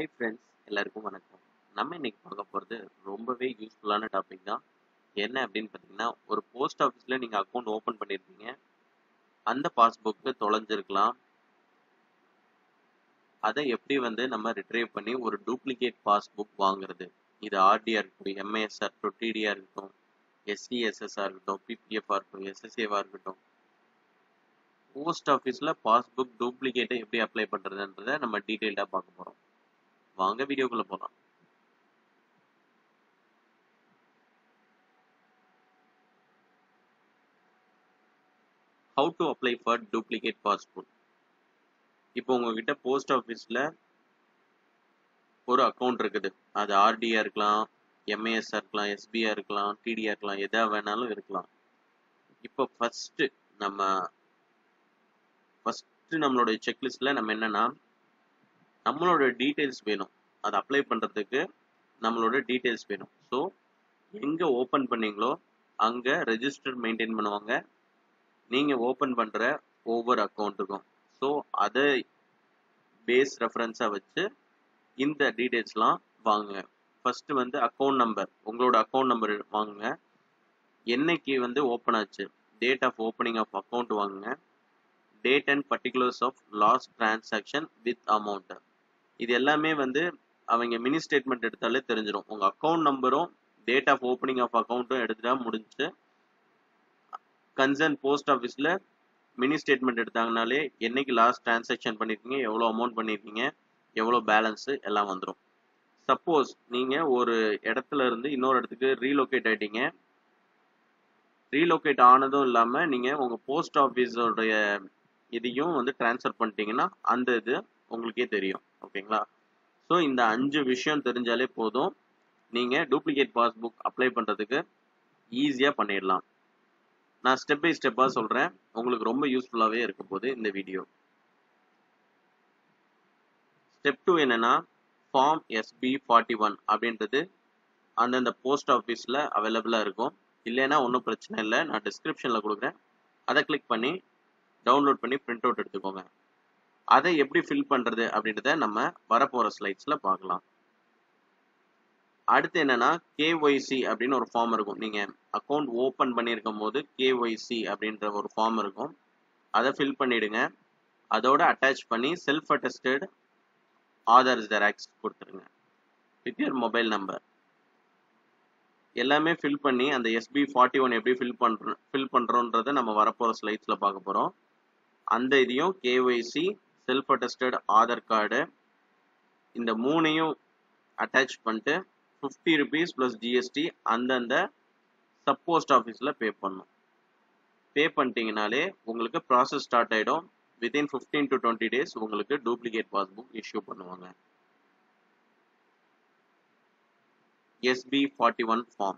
hi friends எல்லாருக்கும் வணக்கம் நம்ம இன்னைக்கு பார்க்க போகிறது ரொம்பவே யூஸ்ஃபுல்லான டாபிக் தான் என்ன அப்படின்னு பார்த்தீங்கன்னா ஒரு போஸ்ட் ஆஃபீஸில் நீங்கள் அக்கௌண்ட் ஓப்பன் பண்ணியிருப்பீங்க அந்த பாஸ்புக்கு தொலைஞ்சிருக்கலாம் அதை எப்படி வந்து நம்ம ரிட்ரைவ் பண்ணி ஒரு டூப்ளிகேட் பாஸ்புக் வாங்குறது இது ஆர்டிஆர் இருக்கட்டும் எம்ஏஎஸ்ஆர் இருக்கட்டும் டிடிஆர் இருக்கட்டும் எஸ்டிஎஸ்எஸ்ஆர் இருக்கட்டும் பிபிஎஃப்ஆர் இருக்கட்டும் எஸ்எஸ்ஏவாக இருக்கட்டும் போஸ்ட் ஆஃபீஸில் பாஸ்புக் டூப்ளிகேட்டை எப்படி அப்ளை பண்ணுறதுன்றதை நம்ம டீட்டெயில்டாக பார்க்க போகிறோம் வாங்க வீடியோக்குள்ளே போகலாம் how to apply for duplicate passbook இப்போ உங்ககிட்ட போஸ்ட் ஆஃபீஸில் ஒரு அக்கௌண்ட் இருக்குது அது ஆர்டிஆர் இருக்கலாம் எம்ஏஎஸ்ஆர் இருக்கலாம் எஸ்பிஆர் இருக்கலாம் டிடிஆர் இருக்கலாம் எதா வேணாலும் இருக்கலாம் இப்போ ஃபஸ்ட்டு நம்ம ஃபஸ்ட்டு நம்மளுடைய செக்லிஸ்ட்டில் நம்ம என்னென்னா நம்மளோட டீட்டெயில்ஸ் வேணும் அதை அப்ளை பண்ணுறதுக்கு நம்மளோட டீட்டெயில்ஸ் வேணும் ஸோ எங்கே ஓப்பன் பண்ணீங்களோ அங்கே ரெஜிஸ்டர் மெயின்டைன் பண்ணுவாங்க நீங்கள் ஓப்பன் பண்ணுற ஒவ்வொரு அக்கௌண்ட்டுக்கும் ஸோ அதை பேஸ் ரெஃபரன்ஸாக வச்சு இந்த டீட்டெயில்ஸ்லாம் வாங்குங்க ஃபஸ்ட்டு வந்து அக்கௌண்ட் நம்பர் உங்களோட அக்கௌண்ட் நம்பர் வாங்குங்க என்னைக்கு வந்து ஓப்பன் ஆச்சு date of opening of account வாங்குங்க date and particulars of last transaction with amount இது எல்லாமே வந்து அவங்க மினி ஸ்டேட்மெண்ட் எடுத்தாலே தெரிஞ்சிடும் உங்கள் அக்கௌண்ட் நம்பரும் டேட் ஆஃப் ஓப்பனிங் ஆஃப் அக்கௌண்ட்டும் எடுத்துட்டா முடிஞ்சு கன்சர்ன் போஸ்ட் ஆஃபீஸில் மினி ஸ்டேட்மெண்ட் எடுத்தாங்கனாலே என்னைக்கு லாஸ்ட் டிரான்சாக்ஷன் பண்ணியிருக்கீங்க எவ்வளோ அமௌண்ட் பண்ணியிருக்கீங்க எவ்வளோ பேலன்ஸு எல்லாம் வந்துடும் சப்போஸ் நீங்கள் ஒரு இடத்துல இருந்து இன்னொரு இடத்துக்கு ரீலோகேட் ஆகிட்டீங்க ரீலோகேட் ஆனதும் இல்லாமல் நீங்கள் உங்கள் போஸ்ட் ஆஃபீஸோடைய இதையும் வந்து ட்ரான்ஸ்ஃபர் பண்ணிட்டீங்கன்னா அந்த இது உங்களுக்கே தெரியும் ஓகேங்களா ஸோ இந்த அஞ்சு விஷயம் தெரிஞ்சாலே போதும் நீங்கள் டூப்ளிகேட் பாஸ்புக் அப்ளை பண்ணுறதுக்கு ஈஸியாக பண்ணிடலாம் நான் ஸ்டெப் பை ஸ்டெப்பாக சொல்கிறேன் உங்களுக்கு ரொம்ப யூஸ்ஃபுல்லாகவே இருக்க போகுது இந்த வீடியோ ஸ்டெப் டூ என்னென்னா ஃபார்ம் எஸ்பி ஃபார்ட்டி ஒன் அப்படின்றது அந்தந்த போஸ்ட் ஆஃபீஸில் அவைலபிளாக இருக்கும் இல்லைன்னா ஒன்றும் பிரச்சனை இல்லை நான் டிஸ்கிரிப்ஷனில் கொடுக்குறேன் அதை கிளிக் பண்ணி டவுன்லோட் பண்ணி பிரிண்ட் அவுட் எடுத்துக்கோங்க அதை எப்படி ஃபில் பண்ணுறது அப்படின்றத நம்ம வரப்போகிற ஸ்லைட்ஸில் பார்க்கலாம் அடுத்து என்னன்னா கேஒய்சி அப்படின்னு ஒரு ஃபார்ம் இருக்கும் நீங்கள் அக்கௌண்ட் ஓப்பன் பண்ணியிருக்கும் போது கேஒய்சி அப்படின்ற ஒரு ஃபார்ம் இருக்கும் அதை ஃபில் பண்ணிடுங்க அதோட அட்டாச் பண்ணி செல்ஃப் அட்டஸ்டட் ஆதார் ஜெராக்ஸ் கொடுத்துருங்க வித் யர் மொபைல் நம்பர் எல்லாமே ஃபில் பண்ணி அந்த எஸ்பி ஃபார்ட்டி ஒன் எப்படி ஃபில் பண்ணுறோம் ஃபில் பண்ணுறோன்றதை நம்ம வரப்போகிற ஸ்லைட்ஸில் பார்க்க போகிறோம் அந்த இதையும் KYC self attested Aadhaar card இந்த மூணையும் அட்டாச் பண்ணிட்டு ஃபிஃப்டி ருபீஸ் ப்ளஸ் ஜிஎஸ்டி அந்தந்த சப் போஸ்ட் ஆஃபீஸில் பே பண்ணும் பே பண்ணிட்டீங்கனாலே உங்களுக்கு ப்ராசஸ் ஸ்டார்ட் ஆகிடும் within fifteen to twenty days உங்களுக்கு டூப்ளிகேட் பாஸ்புக் இஷ்யூ பண்ணுவாங்க எஸ்பி ஃபார்ட்டி ஒன் ஃபார்ம்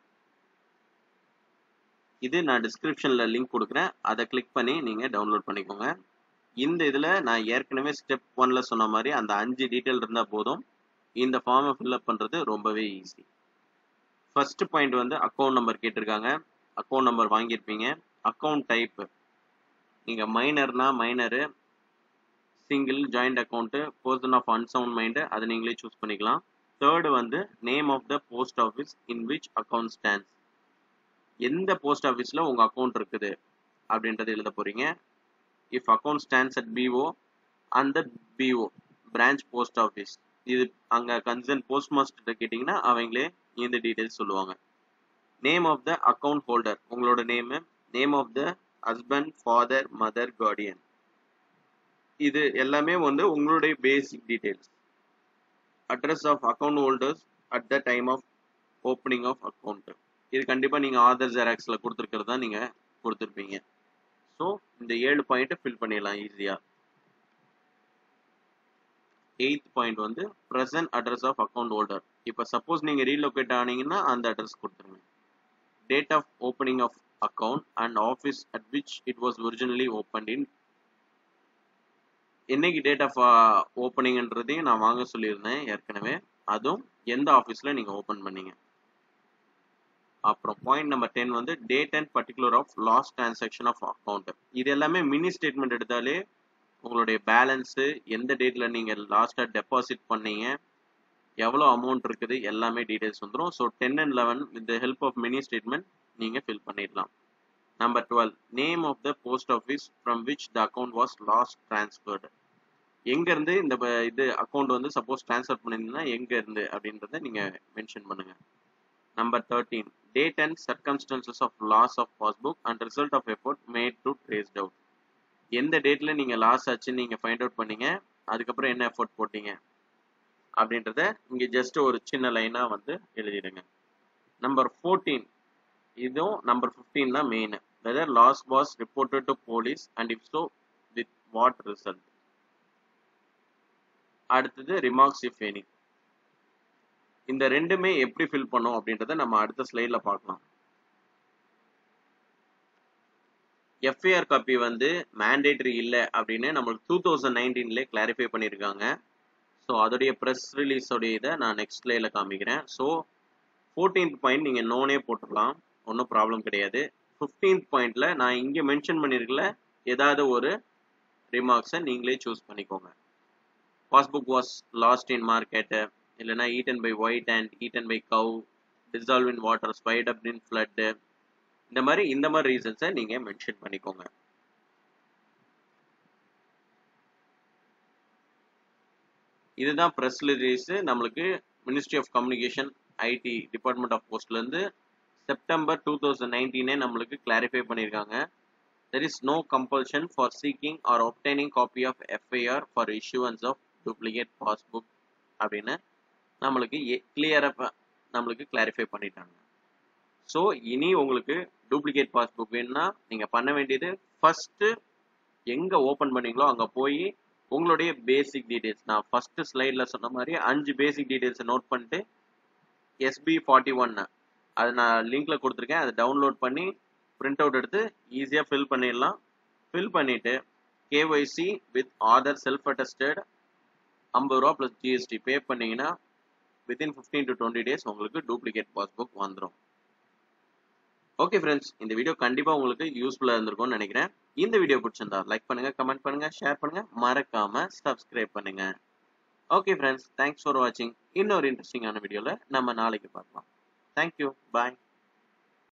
இது நான் டிஸ்கிரிப்ஷனில் லிங்க் கொடுக்குறேன் அதை கிளிக் பண்ணி நீங்கள் டவுன்லோட் பண்ணிக்கோங்க இந்த இதில் நான் ஏற்கனவே ஸ்டெப் ஒனில் சொன்ன மாதிரி அந்த அஞ்சு டீட்டெயில் இருந்தால் போதும் இந்த ஃபார்மை ஃபில்அப் பண்ணுறது ரொம்பவே ஈஸி ஃபர்ஸ்ட் பாயிண்ட் வந்து அக்கௌண்ட் நம்பர் கேட்டிருக்காங்க அக்கௌண்ட் நம்பர் வாங்கியிருப்பீங்க அக்கௌண்ட் டைப்பு நீங்கள் மைனர்னா minor single joint account person of unsound mind அதை நீங்களே சூஸ் பண்ணிக்கலாம் தேர்டு வந்து name of the post office in which account stands எந்த போஸ்ட் ஆஃபீஸில் உங்கள் அக்கௌண்ட் இருக்குது அப்படின்றத எழுத போகிறீங்க if account stands at PO அந்த பிஓ பிரான்ச் போஸ்ட் ஆஃபீஸ் இது அங்கே கன்சர்ன் போஸ்ட் மாஸ்டர்கிட்ட கேட்டிங்கன்னா அவங்களே இந்த டீட்டெயில்ஸ் சொல்லுவாங்க name of the account holder உங்களோட name name of the husband father mother guardian இது எல்லாமே வந்து உங்களுடைய basic details address of account holders at the time of opening of account இது கண்டிப்பாக நீங்கள் ஆதார் ஜெராக்ஸில் கொடுத்துருக்கிறது தான் நீங்கள் கொடுத்துருப்பீங்க ஸோ இந்த ஏழு பாயிண்ட்டை ஃபில் பண்ணிடலாம் ஈஸியாக எயித் பாயிண்ட் வந்து present address of account holder இப்போ சப்போஸ் நீங்கள் ரீலொகேட் ஆனீங்கன்னா அந்த அட்ரஸ் கொடுத்துருங்க date of opening of account and office at which it was originally open in என்னைக்கு டேட் ஆஃப் ஓப்பனிங்ன்றதையும் நான் வாங்க சொல்லியிருந்தேன் ஏற்கனவே அதுவும் எந்த ஆஃபீஸில் நீங்கள் ஓப்பன் பண்ணீங்க அப்புறம் பாயிண்ட் நம்பர் டென் வந்து date and particular of last transaction of account இது எல்லாமே மினி ஸ்டேட்மெண்ட் எடுத்தாலே உங்களுடைய பேலன்ஸு எந்த டேட்டில் நீங்கள் லாஸ்ட்டாக டெபாசிட் பண்ணீங்க எவ்வளோ அமௌண்ட் இருக்குது எல்லாமே டீடைல்ஸ் வந்துடும் so ten and eleven with the help of mini statement நீங்கள் ஃபில் பண்ணிடலாம் number twelve name of the post office from which the account was last transferred எங்கேருந்து இந்த ப- இது அக்கௌண்ட் வந்து சப்போஸ் ட்ரான்ஸ்ஃபர் பண்ணியிருந்தீங்கன்னா எங்கேருந்து அப்படின்றத நீங்கள் மென்ஷன் பண்ணுங்கள் number thirteen date and circumstances of loss of passbook and result of effort made to traced out எந்த டேட்டில் நீங்கள் லாஸ் ஆச்சுன்னு நீங்கள் ஃபைண்ட் அவுட் பண்ணீங்க அதுக்கப்புறம் என்ன எஃபோர்ட் போட்டீங்க அப்படின்றத இங்கே ஜஸ்ட் ஒரு சின்ன லைனாக வந்து எழுதிடுங்க நம்பர் ஃபோர்டீன் இதுவும் நம்பர் ஃபிஃப்டீன் தான் main whether loss was reported to police and if so with what result அடுத்தது ரிமார்க்ஸ் இஃப் எனி இந்த ரெண்டுமே எப்படி ஃபில் பண்ணோம் அப்படின்றத நம்ம அடுத்த ஸ்லைட்ல பார்க்கலாம் எஃப்ஐஆர் காப்பி வந்து மேண்டேட்டரி இல்லை அப்படின்னு நம்மளுக்கு டூ தௌசண்ட் நைன்டீன்லேயே கிளாரிஃபை பண்ணியிருக்காங்க ஸோ அதோடைய ப்ரெஸ் ரிலீஸோடைய இதை நான் நெக்ஸ்ட் ஸ்லைடில் காமிக்கிறேன் ஸோ ஃபோர்டீன்த் பாயிண்ட் நீங்கள் நோனே போட்டுடலாம் ஒன்றும் ப்ராப்ளம் கிடையாது ஃபிஃப்டீன்த் பாயிண்ட்ல நான் இங்கே மென்ஷன் பண்ணியிருக்கல ஏதாவது ஒரு ரிமார்க்ஸை நீங்களே சூஸ் பண்ணிக்கோங்க passbook was lost in market இல்லைன்னா eaten by white and eaten by cow dissolve in water spite up in flood இந்த மாதிரி இந்த மாதிரி ரீசன்ஸை நீங்கள் மென்ஷன் பண்ணிக்கோங்க இதுதான் ப்ரெஸ் ரிலீஸ் நம்மளுக்கு ministry of communication IT department of போஸ்ட்லேருந்து செப்டம்பர் டூ தௌசண்ட் நைன்டீனே நம்மளுக்கு கிளாரிஃபை பண்ணியிருக்காங்க there is no compulsion for seeking or obtaining copy of FIR for issuance of duplicate passbook அப்படின்னு நம்மளுக்கு கிளியராக நம்மளுக்கு கிளாரிஃபை பண்ணிட்டாங்க ஸோ இனி உங்களுக்கு டூப்ளிகேட் பாஸ்புக் வேணும்னா நீங்கள் பண்ண வேண்டியது ஃபஸ்ட்டு எங்கே ஓப்பன் பண்ணீங்களோ அங்கே போய் உங்களுடைய பேசிக் டீடைல்ஸ் நான் ஃபஸ்ட்டு ஸ்லைடில் சொன்ன மாதிரி அஞ்சு பேசிக் டீடைல்ஸை நோட் பண்ணிட்டு எஸ்பி ஃபார்ட்டி ஒன்னு அது நான் லிங்க்ல கொடுத்துருக்கேன் அதை டவுன்லோட் பண்ணி பிரிண்ட் அவுட் எடுத்து ஈஸியாக ஃபில் பண்ணிடலாம் ஃபில் பண்ணிட்டு KYC with Aadhaar self attested ஐம்பது ரூபா ப்ளஸ் ஜிஎஸ்டி பே பண்ணீங்கன்னா within fifteen to twenty days உங்களுக்கு டூப்ளிகேட் பாஸ்புக் வந்துடும் ஓகே ஃப்ரெண்ட்ஸ் இந்த வீடியோ கண்டிப்பாக உங்களுக்கு யூஸ்ஃபுல்லாக இருந்திருக்கும்னு நினைக்கிறேன் இந்த வீடியோ பிடிச்சிருந்தா லைக் பண்ணுங்க கமெண்ட் பண்ணுங்க ஷேர் பண்ணுங்க மறக்காம சப்ஸ்கிரைப் பண்ணுங்க ஓகே ஃப்ரெண்ட்ஸ் தேங்க்ஸ் ஃபார் வாட்சிங் இன்னொரு இன்ட்ரெஸ்டிங்கான வீடியோவில் நம்ம நாளைக்கு பார்க்கலாம் தேங்க்யூ பாய்